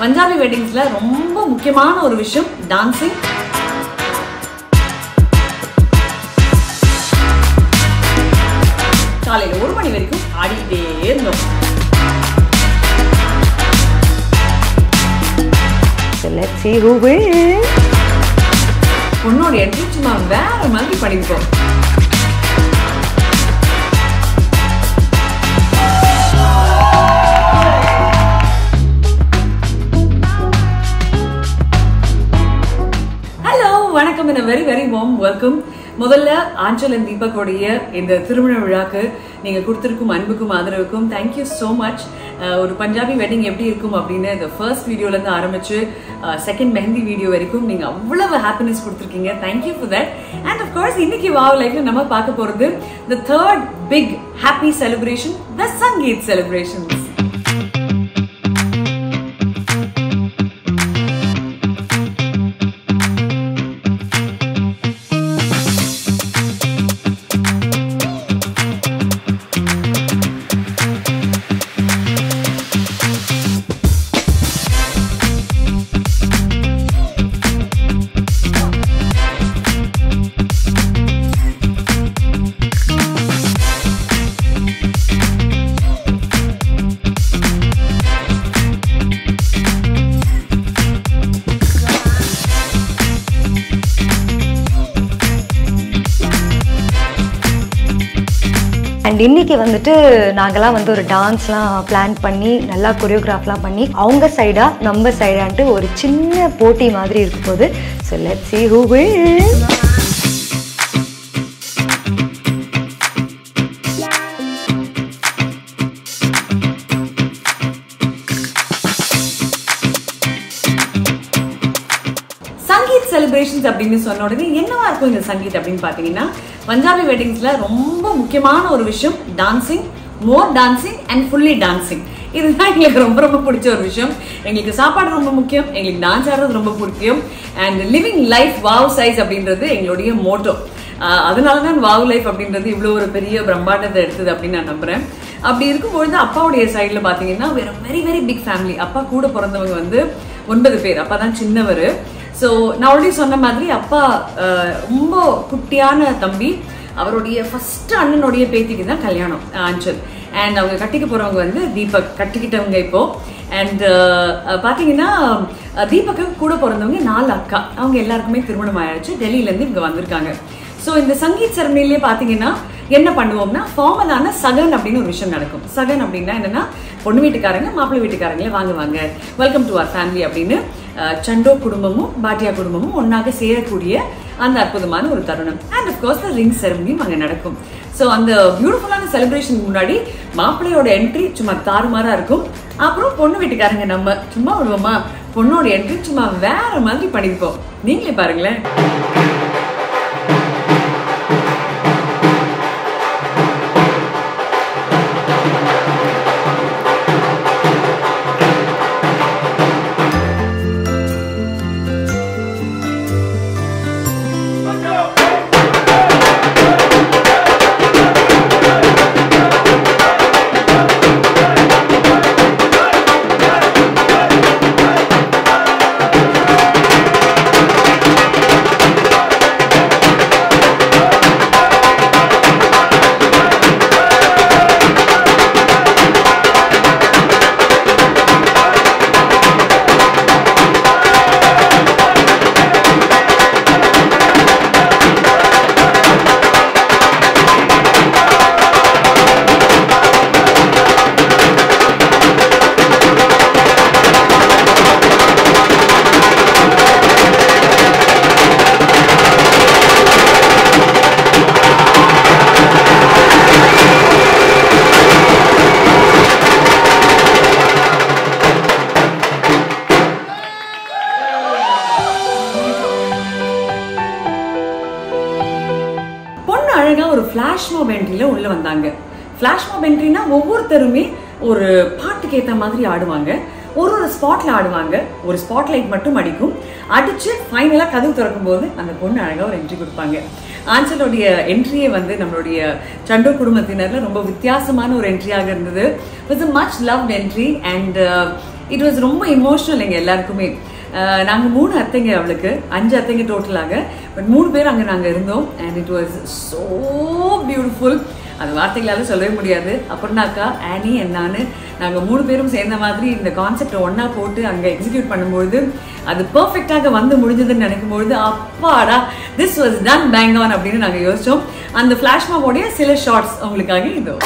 பஞ்சாபி வெட்டிங்ஸ்ல ரொம்ப முக்கியமான ஒரு விஷயம் டான்சிங் காலையில ஒரு மணி வரைக்கும் ஆடிக்கிட்டே இருந்தோம் So let's see who wins. பொண்ணோட என்ட்ரி சும்மா வேற மாதிரி பண்ணிருக்கோம் ஹலோ வணக்கம் என்ன வெரி வெரி வார்ம் வெல்கம் முதல்ல ஆஞ்சல் அண்ட் தீபக்கோடைய இந்த திருமண விழாக்கு நீங்க கொடுத்திருக்கும் அன்புக்கும் ஆதரவுக்கும் தேங்க்யூ ஸோ மச் ஒரு பஞ்சாபி வெட்டிங் எப்படி இருக்கும் அப்படின்னு இந்த ஃபர்ஸ்ட் வீடியோல இருந்து ஆரம்பிச்சு செகண்ட் மெஹந்தி வீடியோ வரைக்கும் நீங்க அவ்வளவு ஹாப்பினஸ் கொடுத்துருக்கீங்க thank you for that and of course இன்னைக்கு வாவ் லைஃப்ல நம்ம பார்க்க போறது the third big happy celebration the Sangeet celebrations and இன்னைக்கு வந்துட்டு நாங்கெல்லாம் வந்து ஒரு டான்ஸ்லாம் பிளான் பண்ணி நல்லா கொரியோகிராஃப்லாம் பண்ணி அவங்க சைடா நம்ம சைடான்ட்டு ஒரு சின்ன போட்டி மாதிரி இருக்க போகுது so let see who wins. Sangeet celebrations அப்படின்னு சொன்ன உடனே என்னவா இருக்கும் இந்த சங்கீத் அப்படின்னு பாத்தீங்கன்னா பஞ்சாபி வெட்டிங்ஸ்ல ரொம்ப முக்கியமான ஒரு விஷயம் dancing more dancing and fully dancing இதுதான் எங்களுக்கு ரொம்ப ரொம்ப பிடிச்ச ஒரு விஷயம் எங்களுக்கு சாப்பாடு ரொம்ப முக்கியம் எங்களுக்கு டான்ஸ் ஆடுறது ரொம்ப முக்கியம் and living life wow size அப்படின்றது எங்களுடைய மோட்டோ அதனால தான் வாவ் லைஃப் அப்படின்றது இவ்வளோ ஒரு பெரிய பிரம்மாண்டத்தை எடுத்தது அப்படின்னு நான் நம்புறேன் அப்படி இருக்கும்பொழுது அப்பாவுடைய சைடில் பார்த்தீங்கன்னா வேற வெரி வெரி பிக் ஃபேமிலி அப்பா கூட பிறந்தவங்க வந்து ஒன்பது பேர் அப்பா தான் சின்னவர் ஸோ நான் ஆல்ரெடி சொன்ன மாதிரி அப்பா அஹ், ரொம்ப குட்டியான தம்பி அவருடைய ஃபர்ஸ்ட் அண்ணனுடைய பேத்திக்கு தான் கல்யாணம் ஆஞ்சல் அண்ட் அவங்க கட்டிக்க போறவங்க வந்து தீபக் கட்டிக்கிட்டவங்க இப்போ அண்ட் பாத்தீங்கன்னா அஹ், தீபக்கு கூட பிறந்தவங்க நாலு அக்கா அவங்க எல்லாருக்குமே திருமணம் ஆயாச்சு டெல்லியில இருந்து இங்க வந்திருக்காங்க ஸோ இந்த சங்கீத் செரமனிலே பார்த்தீங்கன்னா என்ன பண்ணுவோம்னா ஃபார்மலான சகன் அப்படின்னு ஒரு விஷயம் நடக்கும் சகன் அப்படின்னா என்னன்னா பொண்ணு வீட்டுக்காரங்க மாப்பிள்ளை வீட்டுக்காரங்களே வாங்க வாங்க வெல்கம் டு அவர் ஃபேமிலி அப்படின்னு அஹ், சண்டோ குடும்பமும் பாட்டியா குடும்பமும் ஒன்னாக சேரக்கூடிய அந்த அற்புதமான ஒரு தருணம் அண்ட் அஃப்கோர்ஸ் ரிங் செரமனியும் அங்கே நடக்கும் ஸோ அந்த பியூட்டிஃபுல்லான செலிப்ரேஷன் முன்னாடி மாப்பிள்ளையோட என்ட்ரி சும்மா தாறுமாறா இருக்கும் அப்புறம் பொண்ணு வீட்டுக்காரங்க நம்ம சும்மா விடுவோமா பொண்ணோட என்ட்ரி சும்மா வேற மாதிரி பண்ணிருப்போம் நீங்களே பாருங்களேன் பொண்ணு அழகா ஒரு ஃபிளாஷ் மோப் என்ட்ரியில உள்ள வந்தாங்க ஃபிளாஷ் மோப் என்ட்ரினா ஒவ்வொருத்தருமே ஒரு பாட்டுக்கு ஏத்த மாதிரி ஆடுவாங்க ஒரு ஒரு ஸ்பாட்ல ஆடுவாங்க ஒரு ஸ்பாட் லைட் மட்டும் அடிக்கும் அடிச்சு ஃபைனலா கதவு திறக்கும் போது அந்த பொண்ணு அழகா ஒரு என்ட்ரி கொடுப்பாங்க ஆஞ்சலோடைய என்ட்ரியே வந்து நம்மளுடைய சண்டோ குடும்பத்தினர்ல ரொம்ப வித்தியாசமான ஒரு என்ட்ரியாக இருந்தது with much love entry and it was ரொம்ப இமோஷனல் எங்க எல்லாருக்குமே அஹ் நாங்க மூணு அத்தைங்க அவளுக்கு அஞ்சு அத்தைங்க டோட்டலாக பட் மூணு பேர் அங்க நாங்க இருந்தோம் and it was so beautiful அது வார்த்தைகளால சொல்லவே முடியாது அப்புறம்னாக்கா ஆனி and நானு நாங்க மூணு பேரும் சேர்ந்த மாதிரி இந்த கான்செப்டை ஒண்ணா போட்டு அங்க எக்ஸிக்யூட் பண்ணும்பொழுது அது பெர்ஃபெக்டாக வந்து முடிஞ்சதுன்னு நினைக்கும் பொழுது அப்பாடா this was done bang on அப்படின்னு நாங்க யோசிச்சோம் அந்த ஃபிளாஷ்மாவோடைய சில ஷார்ட்ஸ் உங்களுக்காக இதோ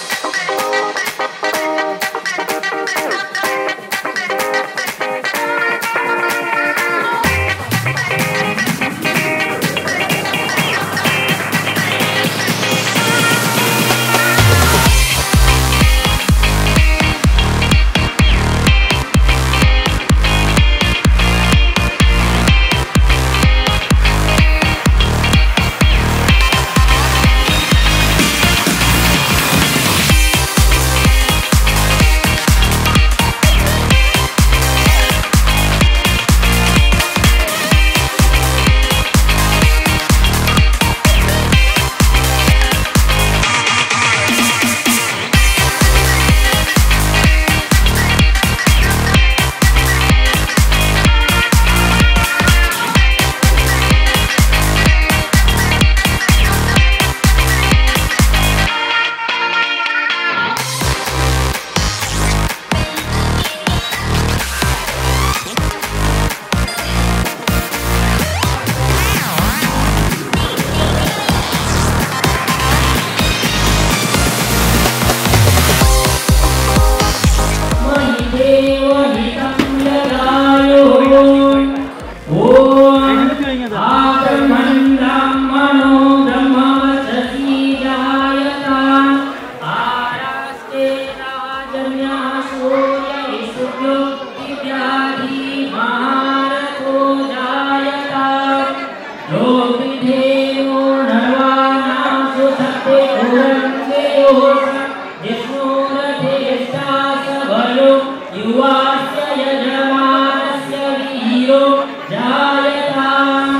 युवास्य यजमानस्य वीरो जायताम्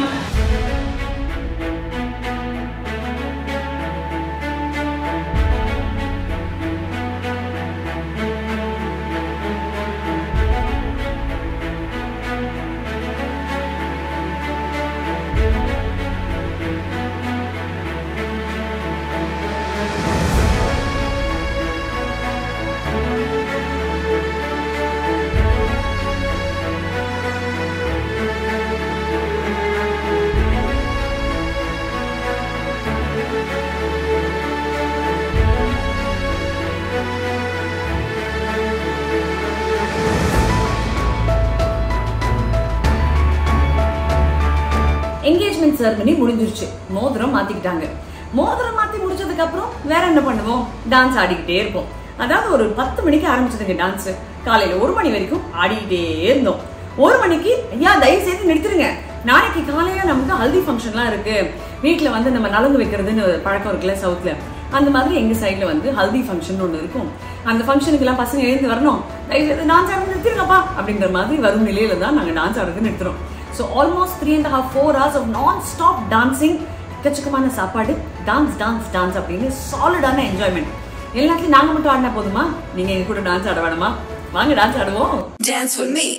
என்கேஜ்மெண்ட் செரமனி முடிஞ்சிருச்சு மோதிரம் மாத்திக்கிட்டாங்க மோதிரம் மாத்தி முடிச்சதுக்கு அப்புறம் வேற என்ன பண்ணுவோம் டான்ஸ் ஆடிக்கிட்டே இருப்போம் அதாவது ஒரு பத்து மணிக்கு ஆரம்பிச்சதுங்க டான்ஸ் காலையில ஒரு மணி வரைக்கும் ஆடிக்கிட்டே இருந்தோம் ஒரு மணிக்கு ஐயா தயவு செய்து நிறுத்துருங்க நாளைக்கு காலையில நமக்கு ஹல்தி ஃபங்க்ஷன்லாம் இருக்கு வீட்ல வந்து நம்ம நலங்கு வைக்கிறதுன்னு ஒரு பழக்கம் இருக்குல்ல சவுத்ல அந்த மாதிரி எங்க சைடுல வந்து ஹல்தி ஃபங்க்ஷன் ஒன்று இருக்கும் அந்த ஃபங்க்ஷனுக்கு எல்லாம் பசங்க எழுந்து வரணும் தயவு செய்து டான்ஸ் ஆடுறது நிறுத்திருங்கப்பா அப்படிங்கிற மாதிரி வரும் நிலையில தான் நாங்க டான்ஸ் ஆடுறது நிறுத்துறோம் so almost three and half four hours of non stop dancing எக்கச்சக்கமான சாப்பாடு டான்ஸ் டான்ஸ் டான்ஸ் அப்படின்னு சாலிடான என்ஜாய்மெண்ட் எல்லாத்துலயும் நாங்க மட்டும் ஆடினா போதுமா நீங்க எங்க கூட டான்ஸ் ஆட வேணுமா வாங்க டான்ஸ் ஆடுவோம் Dance with me.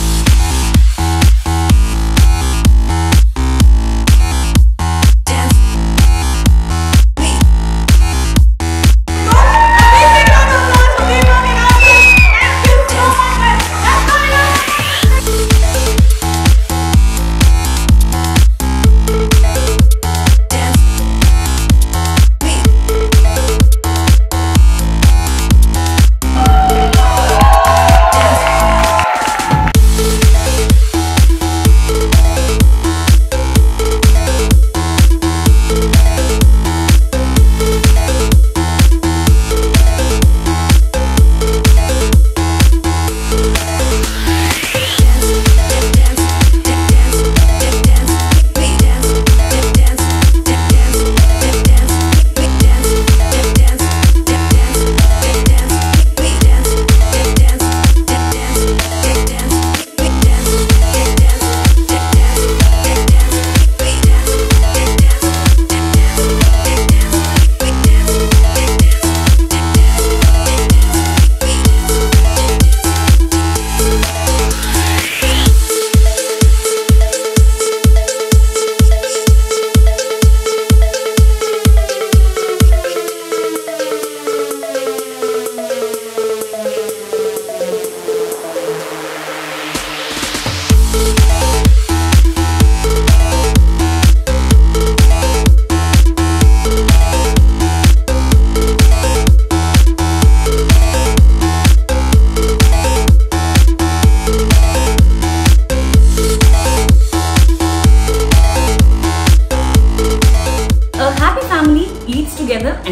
Dance me. Dance me.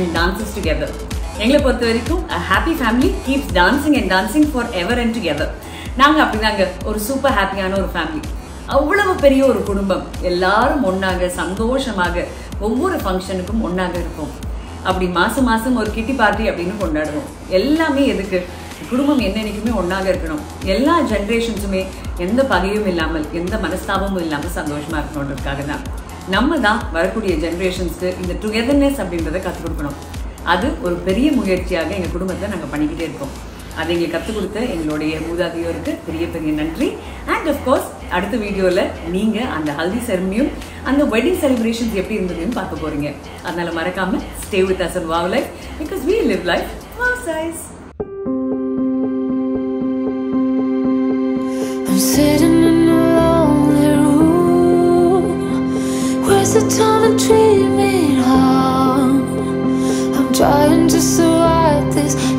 And dances together எங்களை பொறுத்த வரைக்கும் happy family keeps dancing and dancing forever and together நாங்க அப்படிதாங்க ஒரு சூப்பர் ஹாப்பியான ஒரு ஃபேமிலி அவ்வளவு பெரிய ஒரு குடும்பம் எல்லாரும் ஒண்ணாக சந்தோஷமாக ஒவ்வொரு ஃபங்க்ஷனுக்கும் ஒண்ணாக இருப்போம் அப்படி மாசம் மாசம் ஒரு கிட்டி பார்ட்டி அப்படின்னு கொண்டாடுவோம் எல்லாமே எதுக்கு குடும்பம் என்னன்னைக்குமே ஒண்ணாக இருக்கணும் எல்லா ஜென்ரேஷன்ஸுமே எந்த பகையும் இல்லாமல் எந்த மனஸ்தாபமும் இல்லாமல் சந்தோஷமா இருக்கணுன்றதுக்காக தான் நம்ம தான் வரக்கூடிய ஜென்ரேஷன்ஸ்க்கு இந்த டுகெதர்னஸ் அப்படின்றத கற்றுக் கொடுக்கணும் அது ஒரு பெரிய முயற்சியாக எங்க குடும்பத்தை நாங்க பண்ணிக்கிட்டே இருக்கோம் அதை எங்களுக்கு கற்றுக் கொடுத்த எங்களுடைய மூதாதையோருக்கு பெரிய பெரிய நன்றி அண்ட் கோர்ஸ் அடுத்த வீடியோல நீங்க அந்த ஹல்தி செரமனியும் அந்த வெட்டிங் செலிப்ரேஷன்ஸ் எப்படி இருந்ததுன்னு பார்க்க போறீங்க அதனால மறக்காம stay with us and wow life because we live life wow size I'm sitting in a lonely room. Where's the time to dream it on? I'm trying to survive this